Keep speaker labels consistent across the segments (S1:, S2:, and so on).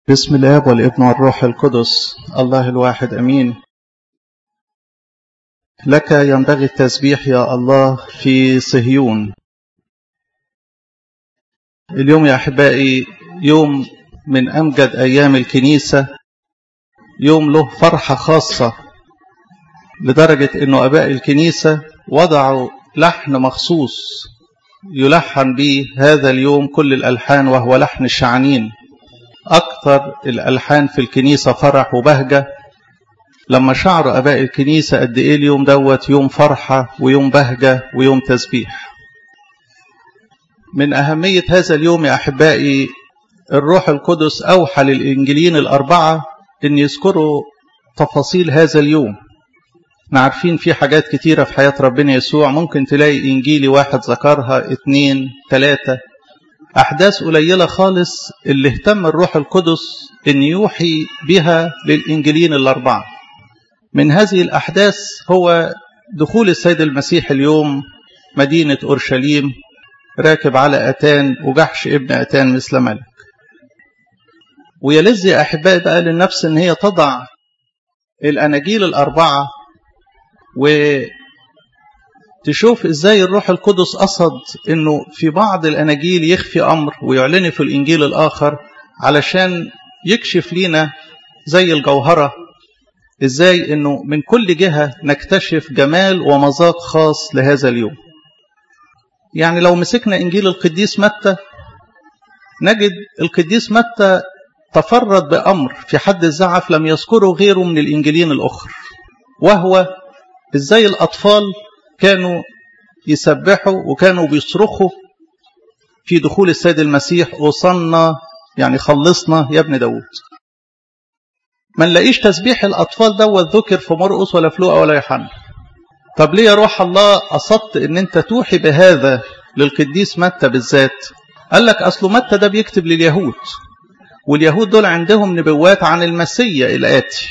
S1: بسم الاب والابن والروح القدس الله الواحد امين لك ينبغي التسبيح يا الله في صهيون اليوم يا احبائي يوم من امجد ايام الكنيسه يوم له فرحه خاصه لدرجه انه اباء الكنيسه وضعوا لحن مخصوص يلحن به هذا اليوم كل الالحان وهو لحن الشعنين أكثر الألحان في الكنيسة فرح وبهجة لما شعر أباء الكنيسة قد إيه اليوم دوت يوم فرحة ويوم بهجة ويوم تسبيح من أهمية هذا اليوم يا أحبائي الروح القدس أوحى للإنجيلين الأربعة أن يذكروا تفاصيل هذا اليوم عارفين في حاجات كتيرة في حياة ربنا يسوع ممكن تلاقي إنجيلي واحد ذكرها اتنين تلاتة أحداث قليلة خالص اللي اهتم الروح القدس أن يوحي بها للإنجيلين الأربعة من هذه الأحداث هو دخول السيد المسيح اليوم مدينة أورشليم راكب على أتان وجحش ابن أتان مثل ملك ويلز يا أحبائي بقى للنفس أن هي تضع الأناجيل الأربعة وتشوف إزاي الروح القدس قصد أنه في بعض الأناجيل يخفي أمر ويعلنه في الإنجيل الآخر علشان يكشف لنا زي الجوهرة إزاي أنه من كل جهة نكتشف جمال ومذاق خاص لهذا اليوم يعني لو مسكنا إنجيل القديس متى نجد القديس متى تفرد بأمر في حد الزعف لم يذكره غيره من الإنجيلين الأخر وهو إزاي الأطفال كانوا يسبحوا وكانوا بيصرخوا في دخول السيد المسيح وصلنا يعني خلصنا يا ابن داود ما نلاقيش تسبيح الأطفال دوت ذكر في مرقس ولا في لوقا ولا يوحنا طب ليه يا روح الله قصدت ان انت توحي بهذا للقديس متى بالذات قال لك اصله متى ده بيكتب لليهود واليهود دول عندهم نبوات عن المسيا الآتي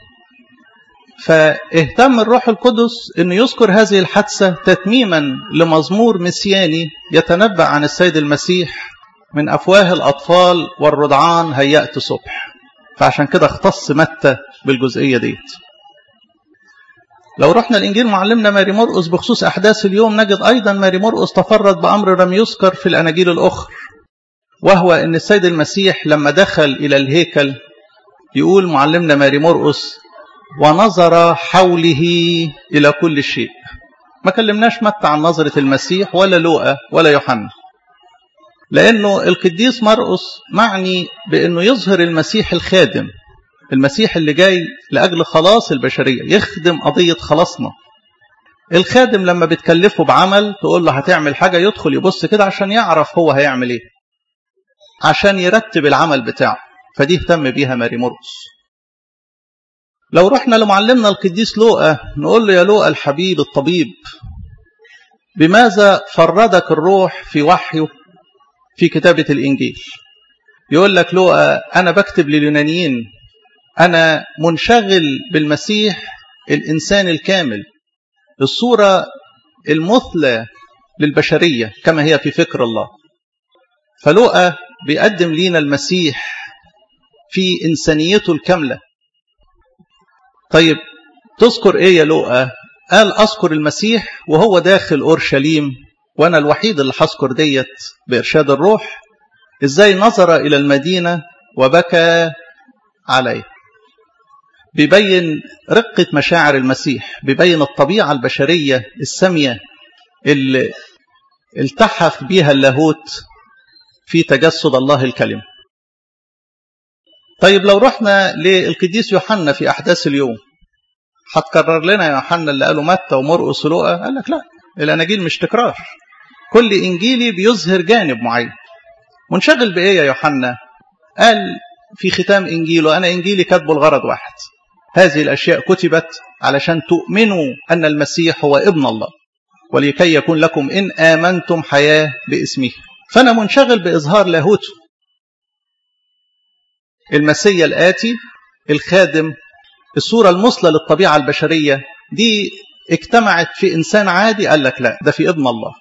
S1: فاهتم الروح القدس أن يذكر هذه الحادثة تتميما لمزمور مسياني يتنبأ عن السيد المسيح من أفواه الأطفال والرضعان هيأت صبح فعشان كده اختص متى بالجزئية ديت لو رحنا الإنجيل معلمنا ماري مرقس بخصوص أحداث اليوم نجد أيضا ماري مرقس تفرد بأمر لم يذكر في الأناجيل الأخرى وهو أن السيد المسيح لما دخل إلى الهيكل يقول معلمنا ماري مرقس ونظر حوله إلى كل شيء ما كلمناش متى عن نظرة المسيح ولا لوقا ولا يوحنا لأنه القديس مرقس معني بأنه يظهر المسيح الخادم المسيح اللي جاي لأجل خلاص البشرية يخدم قضية خلاصنا الخادم لما بتكلفه بعمل تقول له هتعمل حاجة يدخل يبص كده عشان يعرف هو هيعمل ايه عشان يرتب العمل بتاعه فدي اهتم بيها ماري مرقس لو رحنا لمعلمنا القديس لوقا نقول له يا لوقا الحبيب الطبيب بماذا فردك الروح في وحيه في كتابة الإنجيل يقول لك لوقا أنا بكتب لليونانيين أنا منشغل بالمسيح الإنسان الكامل الصورة المثلى للبشرية كما هي في فكر الله فلوقا بيقدم لينا المسيح في إنسانيته الكاملة طيب تذكر إيه يا لوقا قال أذكر المسيح وهو داخل أورشليم وأنا الوحيد اللي هذكر ديت بإرشاد الروح إزاي نظر إلى المدينة وبكى عليه بيبين رقة مشاعر المسيح بيبين الطبيعة البشرية السامية اللي التحف بها اللاهوت في تجسد الله الكلمة طيب لو رحنا للقديس يوحنا في أحداث اليوم هتكرر لنا يا يوحنا اللي قاله متى ومرقس ولوقا قال لك لا الأناجيل مش تكرار كل إنجيلي بيظهر جانب معين منشغل بإيه يا يوحنا قال في ختام إنجيله أنا إنجيلي كاتبه الغرض واحد هذه الأشياء كتبت علشان تؤمنوا أن المسيح هو ابن الله ولكي يكون لكم إن آمنتم حياة باسمه فأنا منشغل بإظهار لاهوته المسيا الآتي الخادم الصورة المثلى للطبيعة البشرية دي اجتمعت في إنسان عادي قال لك لا ده في ابن الله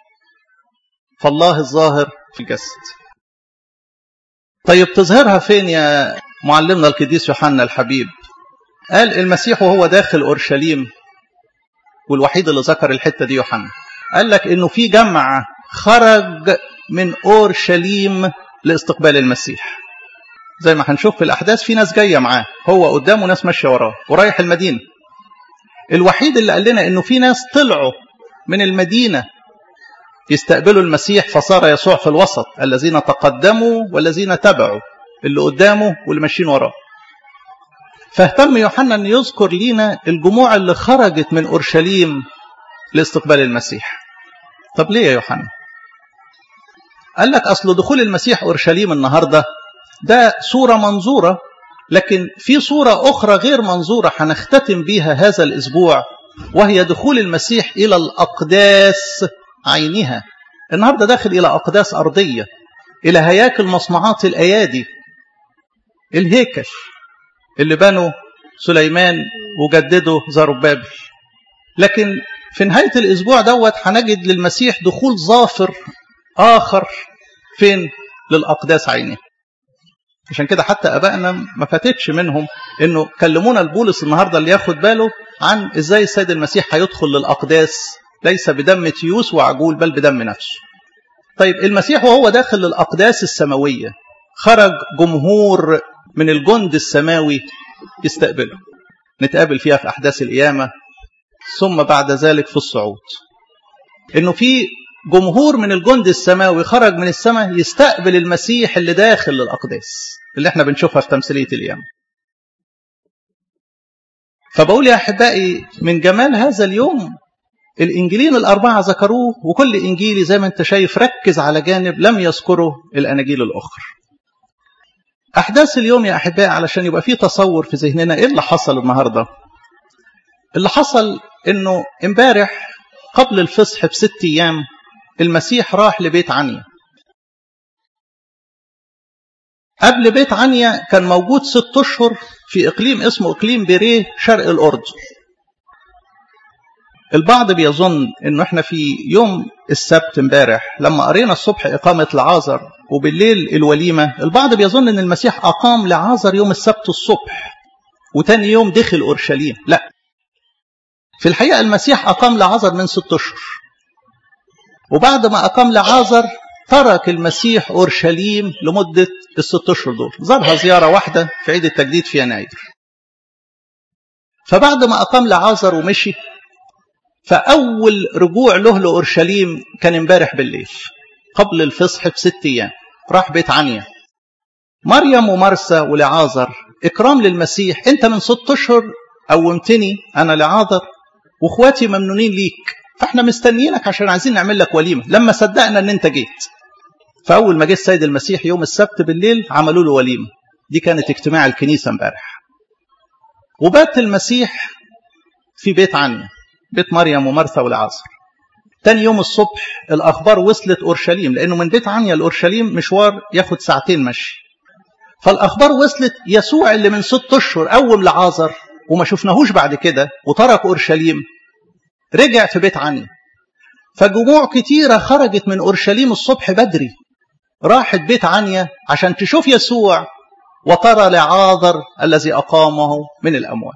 S1: فالله الظاهر في الجسد طيب تظهرها فين يا معلمنا القديس يوحنا الحبيب قال المسيح وهو داخل أورشليم والوحيد اللي ذكر الحتة دي يوحنا قال لك إنه في جمع خرج من أورشليم لاستقبال المسيح زي ما هنشوف في الأحداث في ناس جاية معاه هو قدامه ناس ماشية وراه ورايح المدينة الوحيد اللي قال لنا إنه في ناس طلعوا من المدينة يستقبلوا المسيح فصار يسوع في الوسط الذين تقدموا والذين تبعوا اللي قدامه واللي ماشيين وراه فاهتم يوحنا أن يذكر لنا الجموع اللي خرجت من أورشليم لاستقبال المسيح طب ليه يا يوحنا قال لك أصل دخول المسيح أورشليم النهاردة ده صورة منظورة لكن في صورة أخرى غير منظورة هنختتم بيها هذا الأسبوع وهي دخول المسيح إلى الأقداس عينها النهاردة داخل إلى أقداس أرضية إلى هياكل مصنوعات الأيادي الهيكل اللي بنوا سليمان وجدده زربابل لكن في نهاية الأسبوع دوت هنجد للمسيح دخول ظافر آخر فين للأقداس عينها عشان كده حتى أبائنا ما فاتتش منهم إنه كلمونا البولس النهاردة اللي ياخد باله عن إزاي السيد المسيح هيدخل للأقداس ليس بدم تيوس وعجول بل بدم نفسه طيب المسيح وهو داخل للأقداس السماوية خرج جمهور من الجند السماوي يستقبله نتقابل فيها في أحداث القيامة ثم بعد ذلك في الصعود إنه في جمهور من الجند السماوي خرج من السماء يستقبل المسيح اللي داخل للأقداس اللي احنا بنشوفها في تمثيلية القيامة فبقول يا أحبائي من جمال هذا اليوم الإنجيلين الأربعة ذكروه وكل إنجيلي زي ما أنت شايف ركز على جانب لم يذكره الأناجيل الأخرى أحداث اليوم يا أحبائي علشان يبقى في تصور في ذهننا إيه اللي حصل النهاردة اللي حصل إنه امبارح قبل الفصح بست أيام المسيح راح لبيت عنيا قبل بيت عنيا كان موجود ست أشهر في إقليم اسمه إقليم بيريه شرق الأردن البعض بيظن انه احنا في يوم السبت امبارح لما قرينا الصبح اقامه لعازر وبالليل الوليمه البعض بيظن ان المسيح اقام لعازر يوم السبت الصبح وتاني يوم دخل اورشليم لا في الحقيقه المسيح اقام لعازر من ست اشهر وبعد ما اقام لعازر ترك المسيح اورشليم لمده الست اشهر دول زارها زياره واحده في عيد التجديد في يناير فبعد ما اقام لعازر ومشي فأول رجوع له لأورشليم كان امبارح بالليل قبل الفصح بست أيام راح بيت عنيا مريم ومرسى ولعازر إكرام للمسيح أنت من ست أشهر قومتني أنا لعازر وإخواتي ممنونين ليك فإحنا مستنيينك عشان عايزين نعمل لك وليمة لما صدقنا أن أنت جيت فأول ما جه السيد المسيح يوم السبت بالليل عملوا له وليمة دي كانت اجتماع الكنيسة امبارح وبات المسيح في بيت عنيا بيت مريم ومرثى والعازر تاني يوم الصبح الأخبار وصلت أورشليم لأنه من بيت عنيا لأورشليم مشوار ياخد ساعتين مشي فالأخبار وصلت يسوع اللي من ست أشهر قوم لعازر وما شفناهوش بعد كده وترك أورشليم رجع في بيت عنيا فجموع كتيرة خرجت من أورشليم الصبح بدري راحت بيت عنيا عشان تشوف يسوع وترى لعازر الذي أقامه من الأموات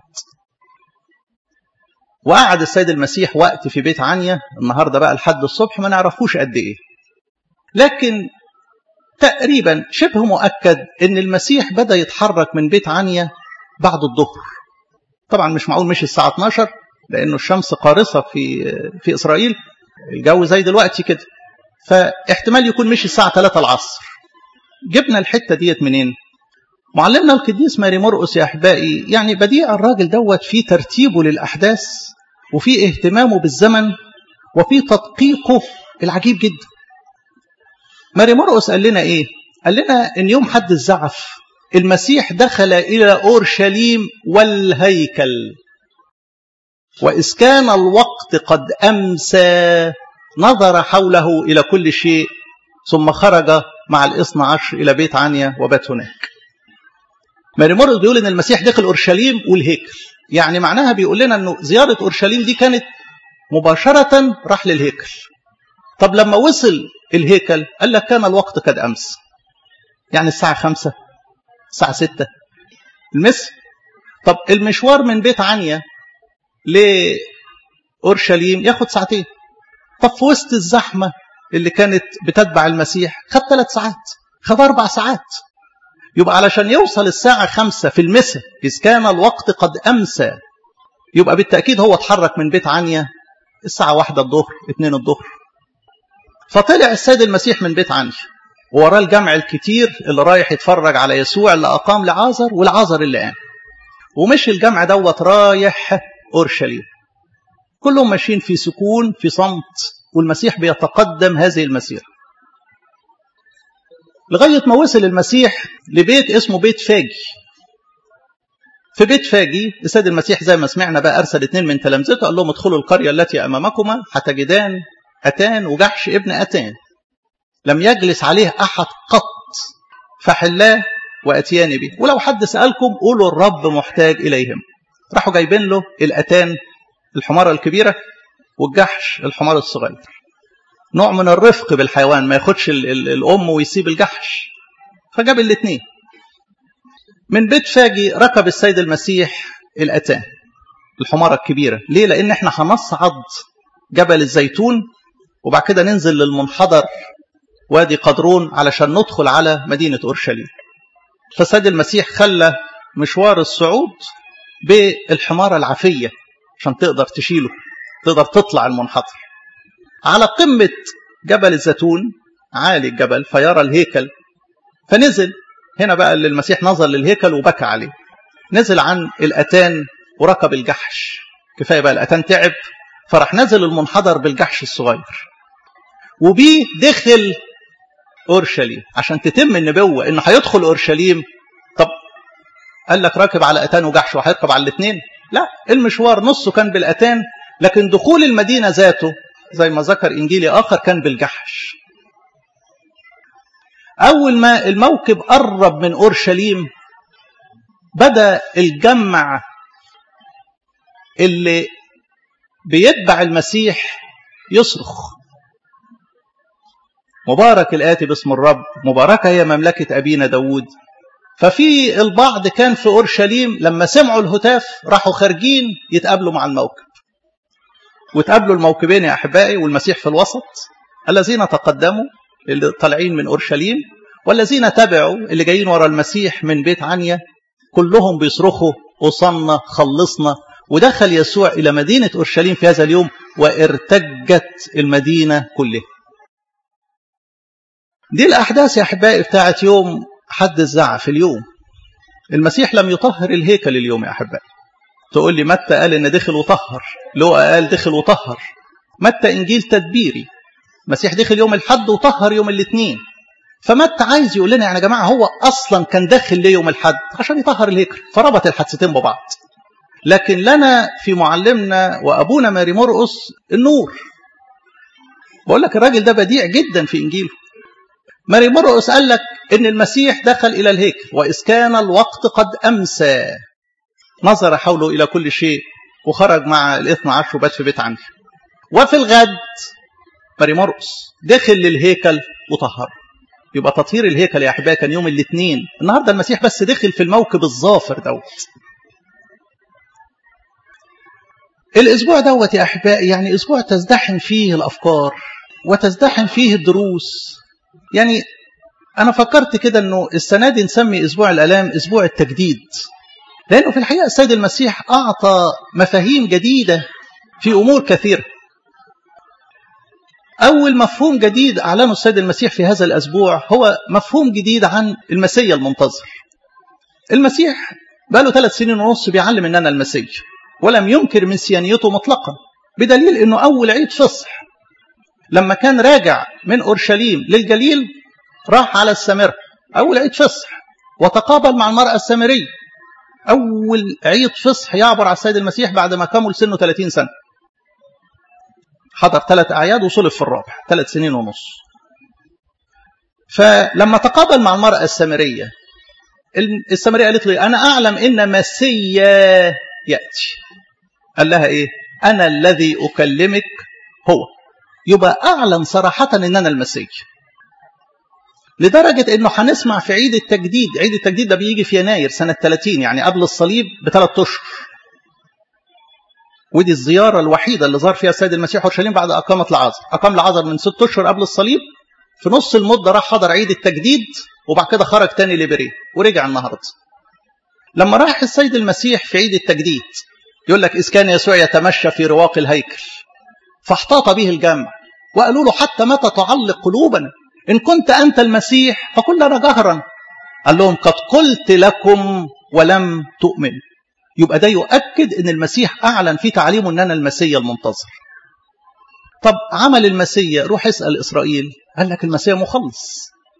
S1: وقعد السيد المسيح وقت في بيت عنيا النهارده بقى لحد الصبح ما نعرفوش قد ايه لكن تقريبا شبه مؤكد ان المسيح بدا يتحرك من بيت عنيا بعد الظهر طبعا مش معقول مشي الساعه 12 لانه الشمس قارصه في في اسرائيل الجو زي دلوقتي كده فاحتمال يكون مشي الساعه 3 العصر جبنا الحته ديت منين معلمنا القديس ماري مرقس يا احبائي يعني بديع الراجل دوت في ترتيبه للاحداث وفي اهتمامه بالزمن وفي تدقيقه العجيب جدا ماري مرقس قال لنا ايه قال لنا ان يوم حد الزعف المسيح دخل الى اورشليم والهيكل واذ كان الوقت قد امسى نظر حوله الى كل شيء ثم خرج مع الاثنى عشر الى بيت عنيا وبات هناك ماري مرقس بيقول ان المسيح دخل اورشليم والهيكل يعني معناها بيقول لنا انه زياره اورشليم دي كانت مباشره راح للهيكل طب لما وصل الهيكل قال لك كان الوقت قد امس يعني الساعه خمسة الساعه ستة المس طب المشوار من بيت عنيا لأورشليم ياخد ساعتين طب في وسط الزحمة اللي كانت بتتبع المسيح خد ثلاث ساعات خد أربع ساعات يبقى علشان يوصل الساعة خمسة في المساء إذ كان الوقت قد أمسى يبقى بالتأكيد هو اتحرك من بيت عنيا الساعة واحدة الظهر اتنين الظهر فطلع السيد المسيح من بيت عنيا ووراه الجمع الكتير اللي رايح يتفرج على يسوع اللي أقام لعازر والعازر اللي قام ومشي الجمع دوت رايح أورشليم كلهم ماشيين في سكون في صمت والمسيح بيتقدم هذه المسيرة لغاية ما وصل المسيح لبيت اسمه بيت فاجي في بيت فاجي السيد المسيح زي ما سمعنا بقى أرسل اثنين من تلامذته قال لهم ادخلوا القرية التي أمامكما هتجدان أتان وجحش ابن أتان لم يجلس عليه أحد قط فحلاه وأتيان به ولو حد سألكم قولوا الرب محتاج إليهم راحوا جايبين له الأتان الحمارة الكبيرة والجحش الحمار الصغير نوع من الرفق بالحيوان ما ياخدش ال ال الأم ويسيب الجحش فجاب الاثنين من بيت فاجي ركب السيد المسيح الأتان الحمارة الكبيرة ليه؟ لأن احنا هنصعد جبل الزيتون وبعد كده ننزل للمنحدر وادي قدرون علشان ندخل على مدينة أورشليم فالسيد المسيح خلى مشوار الصعود بالحمارة العافية عشان تقدر تشيله تقدر تطلع المنحدر على قمة جبل الزيتون عالي الجبل فيرى الهيكل فنزل هنا بقى اللي المسيح نظر للهيكل وبكى عليه نزل عن الأتان وركب الجحش كفاية بقى الأتان تعب فراح نزل المنحدر بالجحش الصغير وبيه دخل أورشليم عشان تتم النبوة إنه هيدخل أورشليم طب قال لك راكب على أتان وجحش وهيركب على الاثنين لا المشوار نصه كان بالأتان لكن دخول المدينة ذاته زي ما ذكر إنجيلي آخر كان بالجحش أول ما الموكب قرب من أورشليم بدأ الجمع اللي بيتبع المسيح يصرخ مبارك الآتي باسم الرب مباركة هي مملكة أبينا داود ففي البعض كان في أورشليم لما سمعوا الهتاف راحوا خارجين يتقابلوا مع الموكب وتقابلوا الموكبين يا أحبائي والمسيح في الوسط الذين تقدموا اللي طالعين من أورشليم والذين تبعوا اللي جايين ورا المسيح من بيت عنيا كلهم بيصرخوا وصلنا خلصنا ودخل يسوع إلى مدينة أورشليم في هذا اليوم وارتجت المدينة كلها دي الأحداث يا أحبائي بتاعت يوم حد الزعف اليوم المسيح لم يطهر الهيكل اليوم يا أحبائي تقول لي متى قال إن دخل وطهر لوقا قال دخل وطهر متى إنجيل تدبيري المسيح دخل يوم الحد وطهر يوم الاثنين فمتى عايز يقول لنا يعني يا جماعة هو أصلا كان داخل ليه يوم الحد عشان يطهر الهيكل فربط الحادثتين ببعض لكن لنا في معلمنا وأبونا ماري مرقس النور بقول لك الراجل ده بديع جدا في إنجيله ماري مرقس قال لك إن المسيح دخل إلى الهيكل وإذ كان الوقت قد أمسى نظر حوله إلى كل شيء وخرج مع الاثنى عشر وبات في بيت عنه وفي الغد ماري مرقس دخل للهيكل وطهر يبقى تطهير الهيكل يا أحبائي كان يوم الاثنين النهارده المسيح بس دخل في الموكب الظافر دوت الأسبوع دوت يا أحبائي يعني أسبوع تزدحم فيه الأفكار وتزدحم فيه الدروس يعني أنا فكرت كده أنه السنة دي نسمي أسبوع الألام أسبوع التجديد لأنه في الحقيقة السيد المسيح أعطى مفاهيم جديدة في أمور كثيرة أول مفهوم جديد أعلنه السيد المسيح في هذا الأسبوع هو مفهوم جديد عن المسيا المنتظر المسيح بقاله ثلاث سنين ونص بيعلم أننا المسيح ولم ينكر من سيانيته مطلقا بدليل أنه أول عيد فصح لما كان راجع من أورشليم للجليل راح على السامرة أول عيد فصح وتقابل مع المرأة السامرية أول عيد فصح يعبر على السيد المسيح بعد ما كمل سنه 30 سنة حضر ثلاث أعياد وصلب في الرابع ثلاث سنين ونص فلما تقابل مع المرأة السامرية السامرية قالت له أنا أعلم إن مسيا يأتي قال لها إيه أنا الذي أكلمك هو يبقى أعلن صراحة إن أنا المسيح لدرجة انه هنسمع في عيد التجديد عيد التجديد ده بيجي في يناير سنة 30 يعني قبل الصليب بثلاث اشهر ودي الزيارة الوحيدة اللي زار فيها السيد المسيح اورشليم بعد اقامة العذر اقام العذر من ست اشهر قبل الصليب في نص المدة راح حضر عيد التجديد وبعد كده خرج تاني ليبري ورجع النهارده لما راح السيد المسيح في عيد التجديد يقول لك إذ كان يسوع يتمشى في رواق الهيكل فاحتاط به الجمع وقالوا له حتى متى تعلق قلوبنا إن كنت أنت المسيح فقل لنا جهرا قال لهم قد قلت لكم ولم تؤمنوا يبقى ده يؤكد ان المسيح اعلن في تعليمه ان انا المسيا المنتظر طب عمل المسيا روح اسال اسرائيل قال لك المسيا مخلص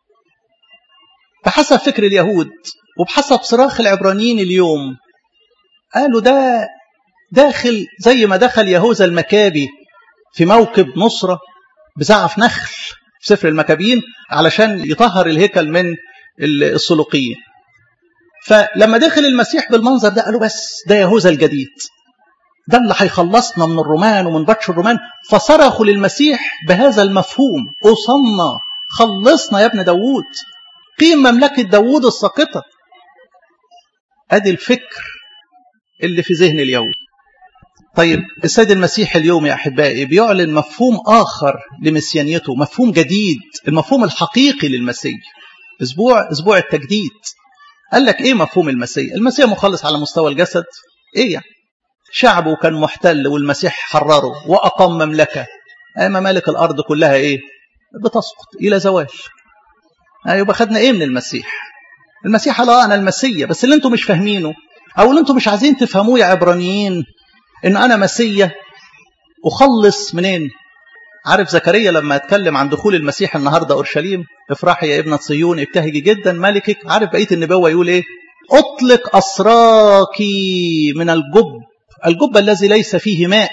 S1: بحسب فكر اليهود وبحسب صراخ العبرانيين اليوم قالوا ده داخل زي ما دخل يهوذا المكابي في موكب نصرة بزعف نخل في سفر المكابين علشان يطهر الهيكل من السلوقيين فلما دخل المسيح بالمنظر ده قالوا بس ده يهوذا الجديد ده اللي هيخلصنا من الرومان ومن بطش الرومان فصرخوا للمسيح بهذا المفهوم أصلنا خلصنا يا ابن داوود قيم مملكة داوود الساقطة ادي الفكر اللي في ذهن اليهود طيب السيد المسيح اليوم يا احبائي بيعلن مفهوم اخر لمسيانيته مفهوم جديد المفهوم الحقيقي للمسيح اسبوع اسبوع التجديد قال لك ايه مفهوم المسيح المسيح مخلص على مستوى الجسد ايه يعني شعبه كان محتل والمسيح حرره واقام مملكه اي ممالك الارض كلها ايه بتسقط الى زوال يبقى خدنا ايه من المسيح المسيح قال انا المسيا بس اللي انتم مش فاهمينه او اللي انتم مش عايزين تفهموه يا عبرانيين ان انا مسيا اخلص منين عارف زكريا لما اتكلم عن دخول المسيح النهارده اورشليم افرحي يا ابنه صيون ابتهجي جدا ملكك عارف بقيه النبوه يقول ايه اطلق اسراك من الجب الجب الذي ليس فيه ماء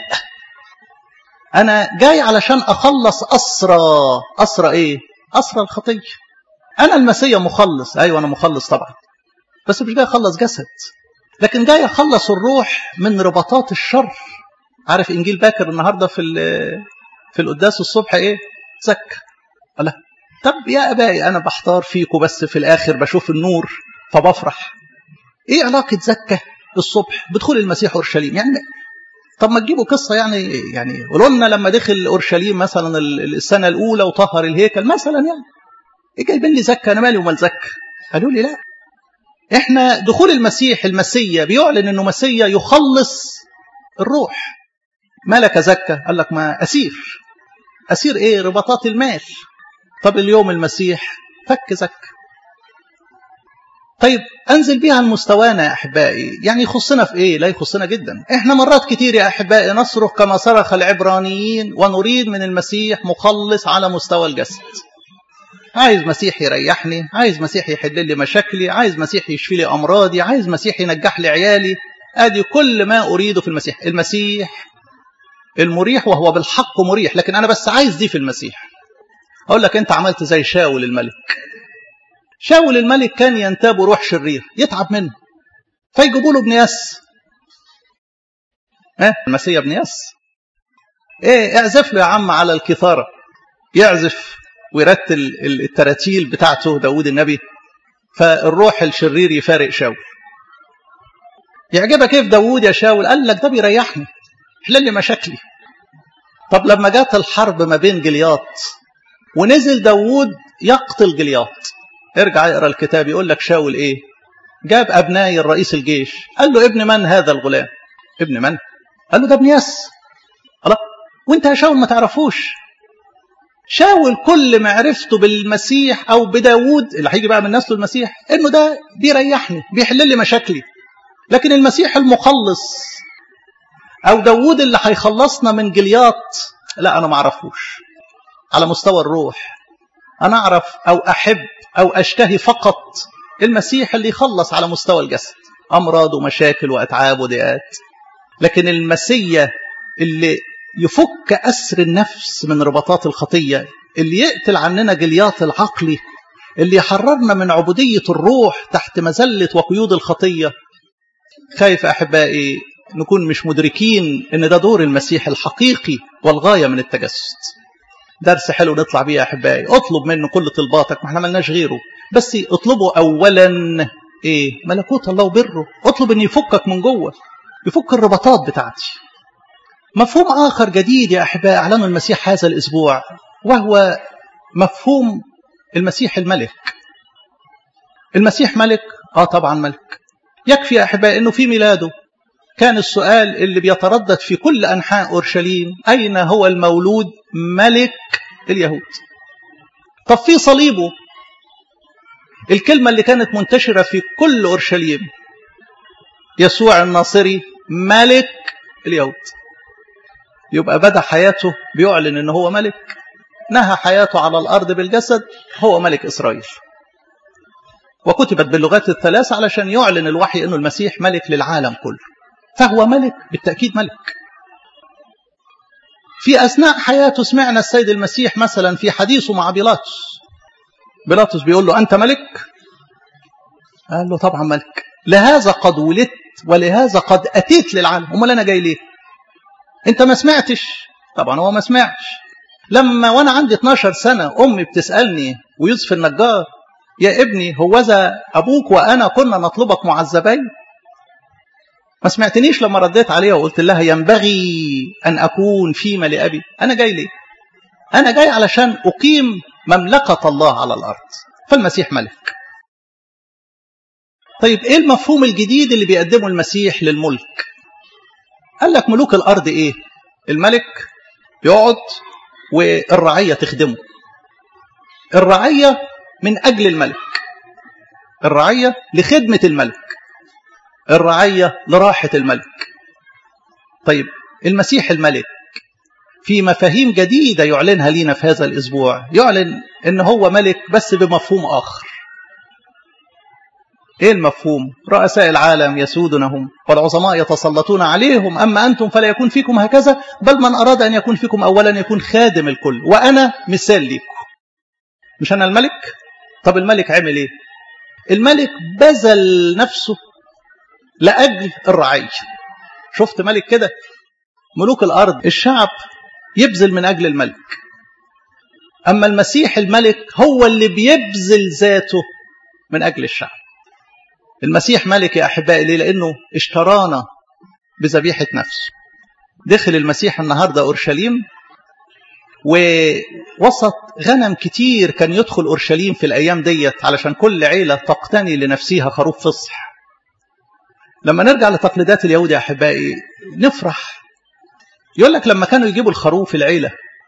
S1: انا جاي علشان اخلص اسرى اسرى ايه اسرى الخطيه انا المسيا مخلص ايوه انا مخلص طبعا بس مش جاي اخلص جسد لكن جاي اخلص الروح من رباطات الشر عارف انجيل باكر النهارده في في القداس الصبح ايه زكى الله طب يا ابائي انا بحتار فيكم بس في الاخر بشوف النور فبفرح ايه علاقه زكى الصبح بدخول المسيح اورشليم يعني طب ما تجيبوا قصه يعني يعني قولوا لنا لما دخل اورشليم مثلا السنه الاولى وطهر الهيكل مثلا يعني ايه جايبين لي زكى انا مالي ومال زكى قالوا لي لا احنا دخول المسيح المسيا بيعلن انه مسيا يخلص الروح مالك زكى قال لك ما اسير اسير ايه رباطات المال طب اليوم المسيح فك زكى طيب انزل بيها عن مستوانا يا احبائي يعني يخصنا في ايه لا يخصنا جدا احنا مرات كتير يا احبائي نصرخ كما صرخ العبرانيين ونريد من المسيح مخلص على مستوى الجسد عايز مسيح يريحني عايز مسيح يحل لي مشاكلي عايز مسيح يشفي لي امراضي عايز مسيح ينجح لي عيالي ادي كل ما اريده في المسيح المسيح المريح وهو بالحق مريح لكن انا بس عايز دي في المسيح اقول لك انت عملت زي شاول الملك شاول الملك كان ينتاب روح شرير يتعب منه فيجيبوا له ابن ياس اه المسيح ابن ياس ايه اعزف له يا عم على الكثاره يعزف ويرتل التراتيل بتاعته داود النبي فالروح الشرير يفارق شاول يعجبك كيف داود يا شاول قال لك ده بيريحني حل لي مشاكلي طب لما جت الحرب ما بين جلياط ونزل داود يقتل جلياط ارجع اقرا الكتاب يقول لك شاول ايه جاب ابنائي الرئيس الجيش قال له ابن من هذا الغلام ابن من قال له ده ابن ياس الله وانت يا شاول ما تعرفوش شاول كل معرفته بالمسيح او بداوود اللي هيجي بقى من نسله المسيح انه ده بيريحني بيحل لي مشاكلي لكن المسيح المخلص او داوود اللي هيخلصنا من جلياط لا انا ما اعرفوش على مستوى الروح انا اعرف او احب او اشتهي فقط المسيح اللي يخلص على مستوى الجسد امراض ومشاكل واتعاب وضيقات لكن المسيا اللي يفك أسر النفس من رباطات الخطية اللي يقتل عننا جلياط العقلي اللي يحررنا من عبودية الروح تحت مزلة وقيود الخطية خايف أحبائي نكون مش مدركين أن ده دور المسيح الحقيقي والغاية من التجسد درس حلو نطلع بيه يا احبائي اطلب منه كل طلباتك ما احنا ملناش غيره بس اطلبه اولا ايه ملكوت الله وبره اطلب ان يفكك من جوه يفك الرباطات بتاعتي مفهوم اخر جديد يا احبائي اعلنه المسيح هذا الاسبوع وهو مفهوم المسيح الملك المسيح ملك اه طبعا ملك يكفي يا احبائي انه في ميلاده كان السؤال اللي بيتردد في كل انحاء اورشليم اين هو المولود ملك اليهود طب في صليبه الكلمه اللي كانت منتشره في كل اورشليم يسوع الناصري ملك اليهود يبقى بدا حياته بيعلن ان هو ملك نهى حياته على الارض بالجسد هو ملك اسرائيل وكتبت باللغات الثلاث علشان يعلن الوحي انه المسيح ملك للعالم كله فهو ملك بالتاكيد ملك في اثناء حياته سمعنا السيد المسيح مثلا في حديثه مع بيلاطس بيلاطس بيقول له انت ملك قال له طبعا ملك لهذا قد ولدت ولهذا قد اتيت للعالم امال انا جاي ليه انت ما سمعتش طبعا هو ما سمعش لما وانا عندي 12 سنه امي بتسالني ويوسف النجار يا ابني هوذا ابوك وانا كنا نطلبك معذبين ما سمعتنيش لما رديت عليها وقلت لها ينبغي ان اكون فيما لابي انا جاي ليه انا جاي علشان اقيم مملكه الله على الارض فالمسيح ملك طيب ايه المفهوم الجديد اللي بيقدمه المسيح للملك قال لك ملوك الارض ايه الملك يقعد والرعيه تخدمه الرعيه من اجل الملك الرعيه لخدمه الملك الرعيه لراحه الملك طيب المسيح الملك في مفاهيم جديده يعلنها لينا في هذا الاسبوع يعلن ان هو ملك بس بمفهوم اخر ايه المفهوم رؤساء العالم يسودونهم والعظماء يتسلطون عليهم اما انتم فلا يكون فيكم هكذا بل من اراد ان يكون فيكم اولا يكون خادم الكل وانا مثال ليكم مش انا الملك طب الملك عمل ايه الملك بذل نفسه لاجل الرعيه شفت ملك كده ملوك الارض الشعب يبذل من اجل الملك اما المسيح الملك هو اللي بيبذل ذاته من اجل الشعب المسيح ملك يا احبائي ليه لانه اشترانا بذبيحه نفسه دخل المسيح النهارده اورشليم ووسط غنم كتير كان يدخل اورشليم في الايام ديت علشان كل عيله تقتني لنفسها خروف فصح لما نرجع لتقليدات اليهود يا احبائي نفرح يقول لك لما كانوا يجيبوا الخروف العيله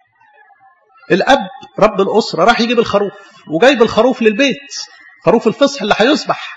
S1: الاب رب الاسره راح يجيب الخروف وجايب الخروف للبيت خروف الفصح اللي هيذبح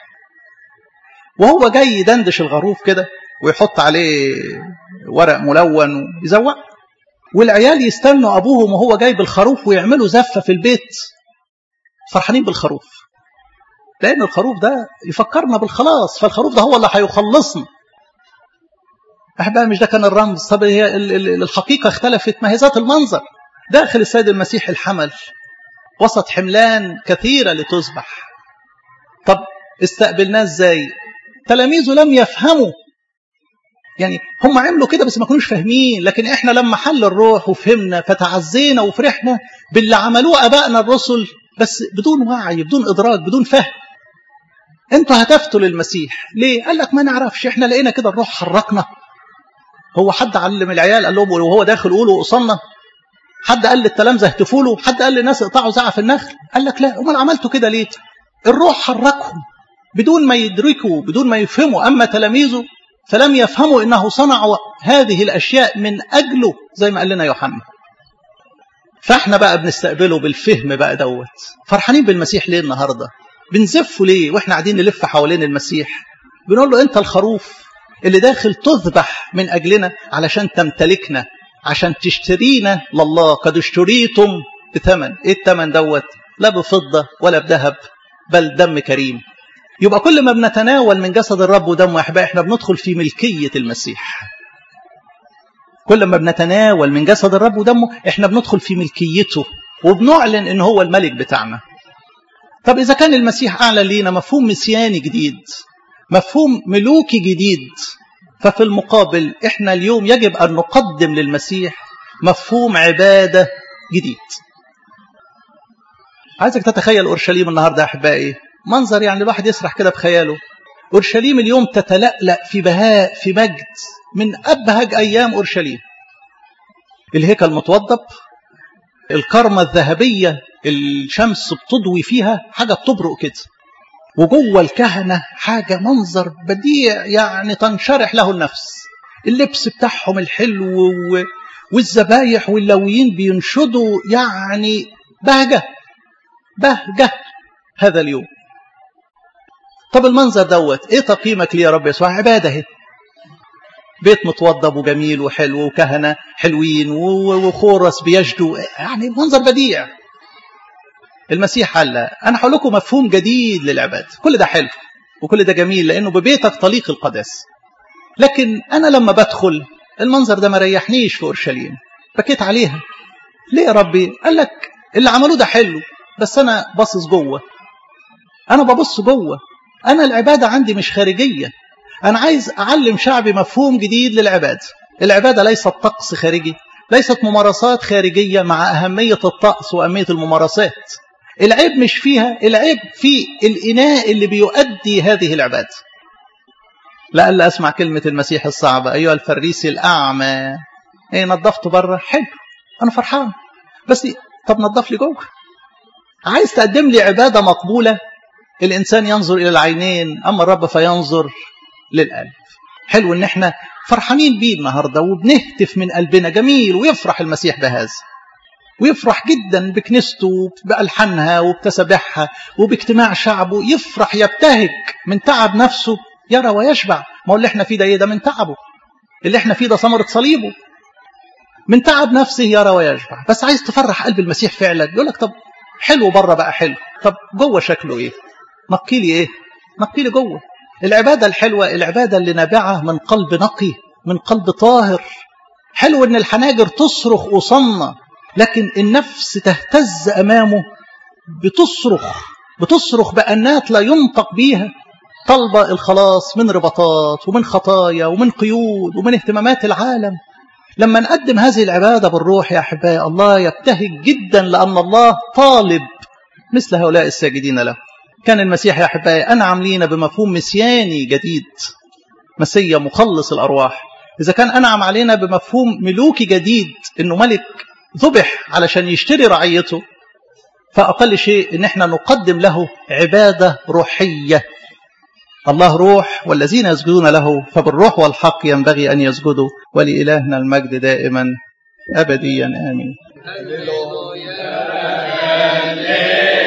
S1: وهو جاي يدندش الخروف كده ويحط عليه ورق ملون ويزوق والعيال يستنوا ابوهم وهو جايب الخروف ويعملوا زفه في البيت فرحانين بالخروف لان الخروف ده يفكرنا بالخلاص فالخروف ده هو اللي هيخلصنا احبائي مش ده كان الرمز طب هي الحقيقه اختلفت ما هي ذات المنظر داخل السيد المسيح الحمل وسط حملان كثيره لتذبح طب استقبلناه ازاي تلاميذه لم يفهموا يعني هم عملوا كده بس ما كانوش فاهمين لكن احنا لما حل الروح وفهمنا فتعزينا وفرحنا باللي عملوه ابائنا الرسل بس بدون وعي بدون ادراك بدون فهم انتوا هتفتوا للمسيح ليه قال لك ما نعرفش احنا لقينا كده الروح حركنا هو حد علم العيال قال لهم وهو داخل قولوا قصنا حد قال للتلامذه اهتفوا له حد قال للناس اقطعوا زعف النخل قال لك لا امال عملتوا كده ليه الروح حركهم بدون ما يدركوا بدون ما يفهموا اما تلاميذه فلم يفهموا انه صنعوا هذه الاشياء من اجله زي ما قال لنا يوحنا فاحنا بقى بنستقبله بالفهم بقى دوت فرحانين بالمسيح ليه النهارده بنزفه ليه واحنا قاعدين نلف حوالين المسيح بنقول له انت الخروف اللي داخل تذبح من اجلنا علشان تمتلكنا عشان تشترينا لله قد اشتريتم بثمن ايه الثمن دوت لا بفضه ولا بذهب بل دم كريم يبقى كل ما بنتناول من جسد الرب ودمه يا احبائي احنا بندخل في ملكيه المسيح كل ما بنتناول من جسد الرب ودمه احنا بندخل في ملكيته وبنعلن ان هو الملك بتاعنا طب اذا كان المسيح اعلن لينا مفهوم مسياني جديد مفهوم ملوكي جديد ففي المقابل احنا اليوم يجب ان نقدم للمسيح مفهوم عباده جديد عايزك تتخيل أورشليم النهاردة يا أحبائي منظر يعني الواحد يسرح كده بخياله أورشليم اليوم تتلألأ في بهاء في مجد من أبهج أيام أورشليم الهيكل متوضب الكرمة الذهبية الشمس بتضوي فيها حاجة بتبرق كده وجوه الكهنة حاجة منظر بديع يعني تنشرح له النفس اللبس بتاعهم الحلو والذبايح واللويين بينشدوا يعني بهجة بهجة هذا اليوم طب المنظر دوت ايه تقييمك ليه يا رب يسوع عبادة اهي بيت متوضب وجميل وحلو وكهنة حلوين وخورس بيجدوا يعني منظر بديع المسيح قال انا هقول لكم مفهوم جديد للعباده كل ده حلو وكل ده جميل لانه ببيتك طليق القداسه لكن انا لما بدخل المنظر ده ما ريحنيش في اورشليم بكيت عليها ليه يا ربي قال لك اللي عملوه ده حلو بس انا باصص جوه انا ببص جوه انا العباده عندي مش خارجيه انا عايز اعلم شعبي مفهوم جديد للعباده العباده ليست طقس خارجي ليست ممارسات خارجيه مع اهميه الطقس واهميه الممارسات العيب مش فيها العيب في الإناء اللي بيؤدي هذه العبادة لألا أسمع كلمة المسيح الصعبة أيها الفريسي الأعمى إيه نظفته بره حلو أنا فرحان بس طب نظف لي جوه عايز تقدم لي عبادة مقبولة الإنسان ينظر إلى العينين أما الرب فينظر للقلب حلو إن إحنا فرحانين بيه النهاردة وبنهتف من قلبنا جميل ويفرح المسيح بهذا ويفرح جدا بكنيسته بألحانها وبتسابيحها وباجتماع شعبه يفرح يبتهج من تعب نفسه يرى ويشبع ما هو اللي احنا فيه ده ايه ده من تعبه اللي احنا فيه ده ثمرة صليبه من تعب نفسه يرى ويشبع بس عايز تفرح قلب المسيح فعلا يقول لك طب حلو بره بقى حلو طب جوه شكله ايه نقي لي ايه نقي لي جوه العبادة الحلوة العبادة اللي نابعة من قلب نقي من قلب طاهر حلو ان الحناجر تصرخ وصنة لكن النفس تهتز أمامه بتصرخ بتصرخ بأنات لا ينطق بيها طلبة الخلاص من رباطات ومن خطايا ومن قيود ومن اهتمامات العالم لما نقدم هذه العبادة بالروح يا أحبائي الله يبتهج جدا لأن الله طالب مثل هؤلاء الساجدين له كان المسيح يا أحبائي أنعم لينا بمفهوم مسياني جديد مسيا مخلص الأرواح إذا كان أنعم علينا بمفهوم ملوكي جديد إنه ملك ذبح علشان يشتري رعيته فأقل شيء إن احنا نقدم له عبادة روحية الله روح والذين يسجدون له فبالروح والحق ينبغي أن يسجدوا ولإلهنا المجد دائما أبديا آمين